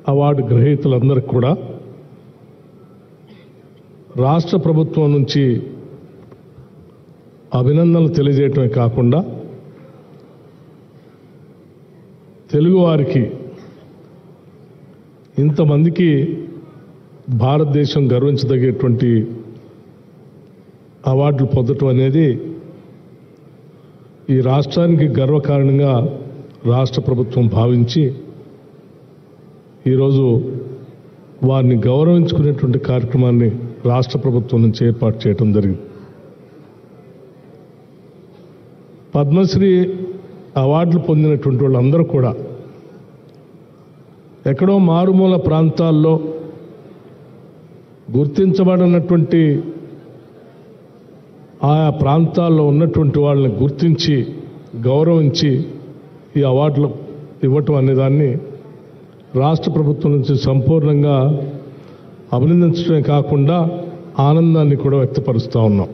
award గ్రహీతలందరికీ కూడా రాష్ట్ర ప్రభుత్వం నుంచి అభినందనలు తెలియజేయటమే కాకుండా తెలుగువారికి ఇంతమందికి భారతదేశం గర్వించదగేటువంటి అవార్డులు పొందటం అనేది ఈ రాష్ట్రానికి గర్వకారణంగా రాష్ట్ర ప్రభుత్వం భావించి ఈరోజు వారిని గౌరవించుకునేటువంటి కార్యక్రమాన్ని రాష్ట్ర ప్రభుత్వం నుంచి ఏర్పాటు చేయడం జరిగింది పద్మశ్రీ అవార్డులు పొందినటువంటి వాళ్ళందరూ కూడా ఎక్కడో మారుమూల ప్రాంతాల్లో గుర్తించబడినటువంటి ఆయా ప్రాంతాల్లో ఉన్నటువంటి వాళ్ళని గుర్తించి గౌరవించి ఈ అవార్డులు ఇవ్వటం అనేదాన్ని రాష్ట్ర ప్రభుత్వం నుంచి సంపూర్ణంగా అభినందించడమే కాకుండా ఆనందాన్ని కూడా వ్యక్తపరుస్తూ ఉన్నాం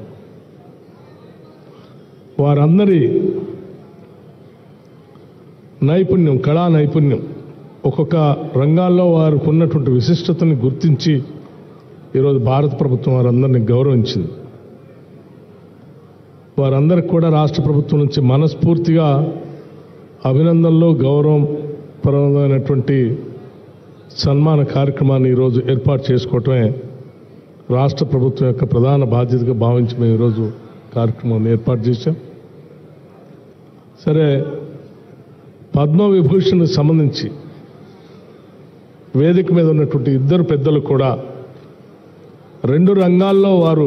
వారందరి నైపుణ్యం కళా నైపుణ్యం ఒక్కొక్క రంగాల్లో వారికి ఉన్నటువంటి విశిష్టతని గుర్తించి ఈరోజు భారత ప్రభుత్వం వారందరినీ గౌరవించింది వారందరికి కూడా రాష్ట్ర ప్రభుత్వం నుంచి మనస్ఫూర్తిగా అభినందనలు గౌరవం పరమైనటువంటి సన్మాన కార్యక్రమాన్ని ఈరోజు ఏర్పాటు చేసుకోవటమే రాష్ట్ర ప్రభుత్వం యొక్క ప్రధాన బాధ్యతగా భావించి మేము ఈరోజు కార్యక్రమాన్ని ఏర్పాటు చేశాం సరే పద్మవిభూషణ్ సంబంధించి వేదిక మీద ఉన్నటువంటి ఇద్దరు పెద్దలు కూడా రెండు రంగాల్లో వారు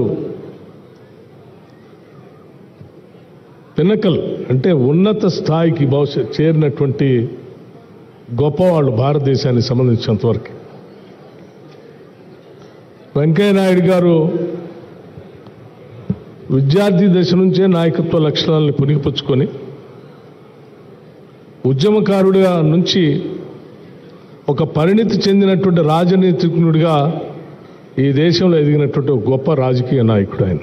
పినకల్ అంటే ఉన్నత స్థాయికి బహుశా చేరినటువంటి గొప్పవాళ్ళు భారతదేశానికి సంబంధించినంతవరకు వెంకయ్యనాయుడు గారు విద్యార్థి దశ నుంచే నాయకత్వ లక్షణాలను పునిగిపుచ్చుకొని ఉద్యమకారుడిగా నుంచి ఒక పరిణితి చెందినటువంటి రాజనీతిజ్ఞుడిగా ఈ దేశంలో ఎదిగినటువంటి ఒక గొప్ప రాజకీయ నాయకుడు ఆయన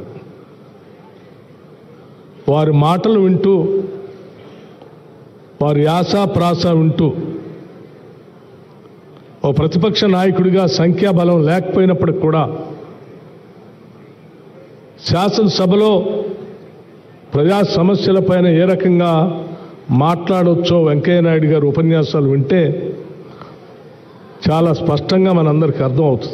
వారి మాటలు వింటూ వారి యాస ప్రాస వింటూ ఓ ప్రతిపక్ష నాయకుడిగా సంఖ్యాబలం లేకపోయినప్పటికి కూడా శాసనసభలో ప్రజా సమస్యలపైన ఏ రకంగా మాట్లాడవచ్చో వెంకయ్యనాయుడు గారు ఉపన్యాసాలు వింటే చాలా స్పష్టంగా మనందరికీ అర్థమవుతుంది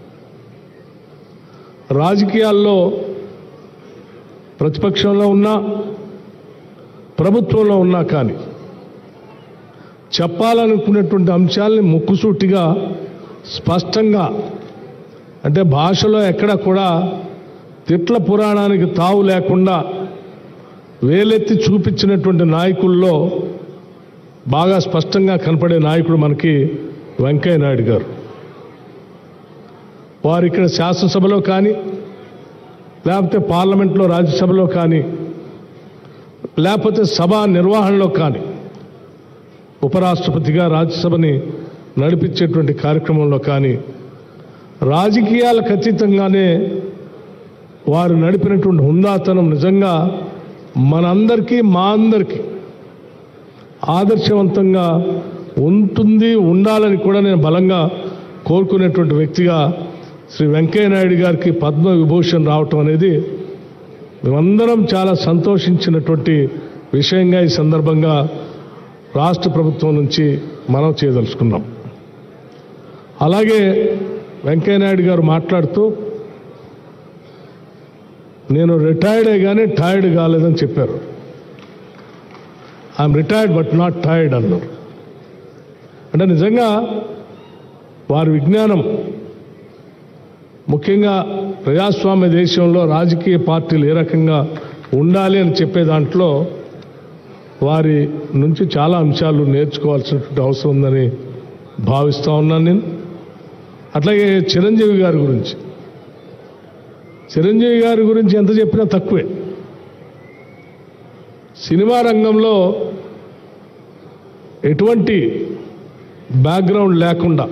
రాజకీయాల్లో ప్రతిపక్షంలో ఉన్నా ప్రభుత్వంలో ఉన్నా కానీ చెప్పాలనుకున్నటువంటి అంశాలని ముక్కుసూటిగా స్పష్టంగా అంటే భాషలో ఎక్కడ కూడా తిట్ల పురాణానికి తావు లేకుండా వేలెత్తి చూపించినటువంటి నాయకుల్లో బాగా స్పష్టంగా కనపడే నాయకుడు మనకి వెంకయ్య నాయుడు గారు వారు ఇక్కడ శాసనసభలో కానీ లేకపోతే పార్లమెంట్లో రాజ్యసభలో కానీ లేకపోతే సభ నిర్వహణలో కానీ ఉపరాష్ట్రపతిగా రాజ్యసభని నడిపించేటువంటి కార్యక్రమంలో కానీ రాజకీయాలకు అతీతంగానే వారు నడిపినటువంటి హుందాతనం నిజంగా మనందరికీ మా అందరికీ ఆదర్శవంతంగా ఉంటుంది ఉండాలని కూడా నేను బలంగా కోరుకునేటువంటి వ్యక్తిగా శ్రీ వెంకయ్య నాయుడు గారికి పద్మ విభూషణ్ రావటం అనేది మేమందరం చాలా సంతోషించినటువంటి విషయంగా ఈ సందర్భంగా రాష్ట్ర ప్రభుత్వం నుంచి మనం చేయదలుచుకున్నాం అలాగే వెంకయ్య నాయుడు గారు మాట్లాడుతూ నేను రిటైర్డే కానీ టైర్డ్ కాలేదని చెప్పారు I'm retired but not tired అన్నారు అంటే నిజంగా వారి విజ్ఞానం ముఖ్యంగా ప్రజాస్వామ్య దేశంలో రాజకీయ పార్టీలు ఏ రకంగా ఉండాలి అని చెప్పే దాంట్లో వారి నుంచి చాలా అంశాలు నేర్చుకోవాల్సినటువంటి అవసరం ఉందని భావిస్తూ ఉన్నాను నేను అట్లాగే చిరంజీవి గారి గురించి చిరంజీవి గారి గురించి ఎంత చెప్పినా తక్కువే సినిమా రంగంలో ఎటువంటి బ్యాక్గ్రౌండ్ లేకుండా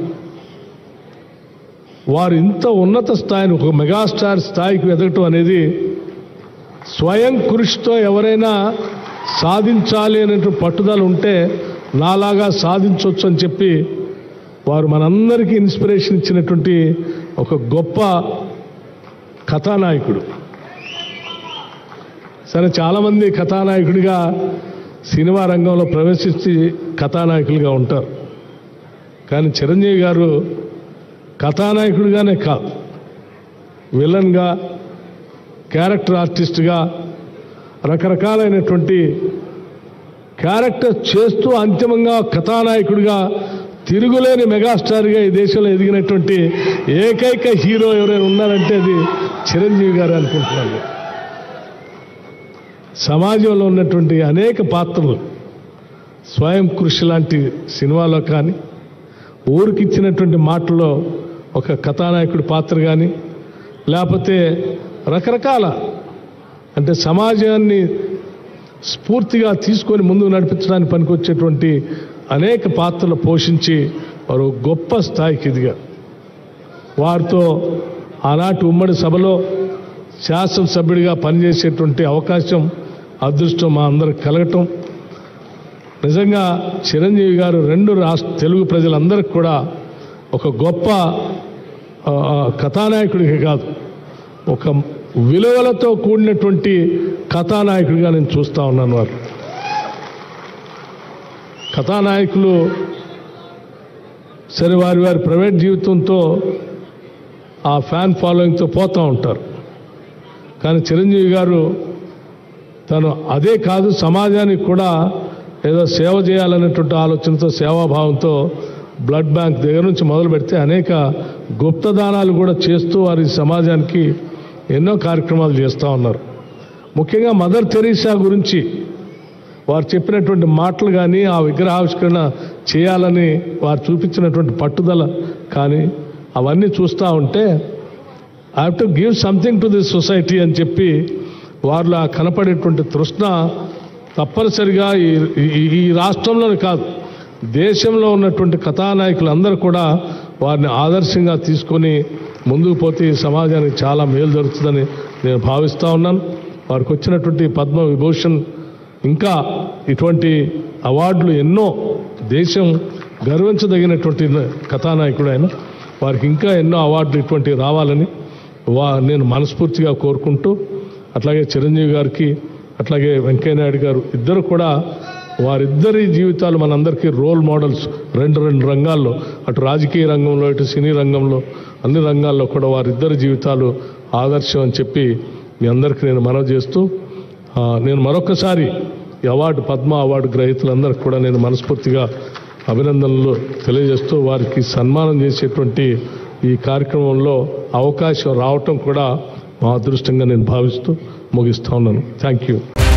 వారు ఇంత ఉన్నత స్థాయిని ఒక మెగాస్టార్ స్థాయికి ఎదగటం అనేది స్వయం కృషితో ఎవరైనా సాధించాలి అనేటువంటి పట్టుదల ఉంటే నాలాగా సాధించవచ్చు అని చెప్పి వారు మనందరికీ ఇన్స్పిరేషన్ ఇచ్చినటువంటి ఒక గొప్ప కథానాయకుడు సరే చాలామంది కథానాయకుడిగా సినిమా రంగంలో ప్రవేశించి కథానాయకులుగా ఉంటారు కానీ చిరంజీవి గారు కథానాయకుడిగానే కాదు విలన్గా క్యారెక్టర్ ఆర్టిస్ట్గా రకరకాలైనటువంటి క్యారెక్టర్ చేస్తూ అంతిమంగా కథానాయకుడిగా తిరుగులేని మెగాస్టార్గా ఈ దేశంలో ఎదిగినటువంటి ఏకైక హీరో ఎవరైనా ఉన్నారంటే అది చిరంజీవి గారు అనుకుంటున్నాను సమాజంలో ఉన్నటువంటి అనేక పాత్రలు స్వయం కృషి లాంటి సినిమాలో కానీ ఊరికి ఇచ్చినటువంటి మాటల్లో ఒక కథానాయకుడి పాత్ర కానీ లేకపోతే రకరకాల అంటే సమాజాన్ని స్ఫూర్తిగా తీసుకొని ముందుకు నడిపించడానికి పనికొచ్చేటువంటి అనేక పాత్రలు పోషించి వారు గొప్ప స్థాయికి ఎదిగారు వారితో ఆనాటి ఉమ్మడి సభలో శాసనసభ్యుడిగా పనిచేసేటువంటి అవకాశం అదృష్టం మా అందరికి కలగటం నిజంగా చిరంజీవి గారు రెండు రాష్ట్ర తెలుగు ప్రజలందరికీ కూడా ఒక గొప్ప ఆ, ఆ, కథానాయకుడికి కాదు ఒక విలువలతో కూడినటువంటి కథానాయకుడిగా నేను చూస్తూ ఉన్నాను వారు కథానాయకులు సరే వారి వారి ప్రైవేట్ జీవితంతో ఆ ఫ్యాన్ ఫాలోయింగ్తో పోతూ ఉంటారు కానీ చిరంజీవి గారు తను అదే కాదు సమాజానికి కూడా ఏదో సేవ చేయాలనేటువంటి ఆలోచనతో సేవాభావంతో బ్లడ్ బ్యాంక్ దగ్గర నుంచి మొదలు పెడితే అనేక గుప్తదానాలు కూడా చేస్తూ వారి సమాజానికి ఎన్నో కార్యక్రమాలు చేస్తూ ఉన్నారు ముఖ్యంగా మదర్ తెరీసా గురించి వారు చెప్పినటువంటి మాటలు కానీ ఆ విగ్రహావిష్కరణ చేయాలని వారు చూపించినటువంటి పట్టుదల కానీ అవన్నీ చూస్తూ ఉంటే I have to give something to this society అని చెప్పి వారిలో ఆ కనపడేటువంటి తృష్ణ తప్పనిసరిగా ఈ ఈ- ఈ రాష్ట్రంలోనే కాదు దేశంలో ఉన్నటువంటి కథానాయకులందరూ కూడా వారిని ఆదర్శంగా తీసుకొని ముందుకు పోతే ఈ సమాజానికి చాలా మేలు జరుగుతుందని నేను భావిస్తూ ఉన్నాను వారికి వచ్చినటువంటి పద్మ విభూషణ్ ఇంకా ఇటువంటి అవార్డులు ఎన్నో దేశం గర్వించదగినటువంటి కథానాయకుడు ఆయన వారికి ఇంకా ఎన్నో అవార్డులు ఇటువంటివి రావాలని వా నేను మనస్ఫూర్తిగా కోరుకుంటూ అట్లాగే చిరంజీవి గారికి అట్లాగే వెంకయ్యనాయుడు గారు ఇద్దరు కూడా వారిద్దరి జీవితాలు మనందరికీ రోల్ మోడల్స్ రెండు రెండు రంగాల్లో అటు రాజకీయ రంగంలో ఇటు సినీ రంగంలో అన్ని రంగాల్లో కూడా వారిద్దరి జీవితాలు ఆదర్శం అని చెప్పి మీ అందరికీ నేను మనవి చేస్తూ ఆ, నేను మరొకసారి ఈ అవార్డు పద్మ అవార్డు గ్రహీతలందరికీ కూడా నేను మనస్ఫూర్తిగా అభినందనలు తెలియజేస్తూ వారికి సన్మానం చేసేటువంటి ఈ కార్యక్రమంలో అవకాశం రావటం కూడా మా అదృష్టంగా నేను భావిస్తూ ముగిస్తా ఉన్నాను థ్యాంక్ యూ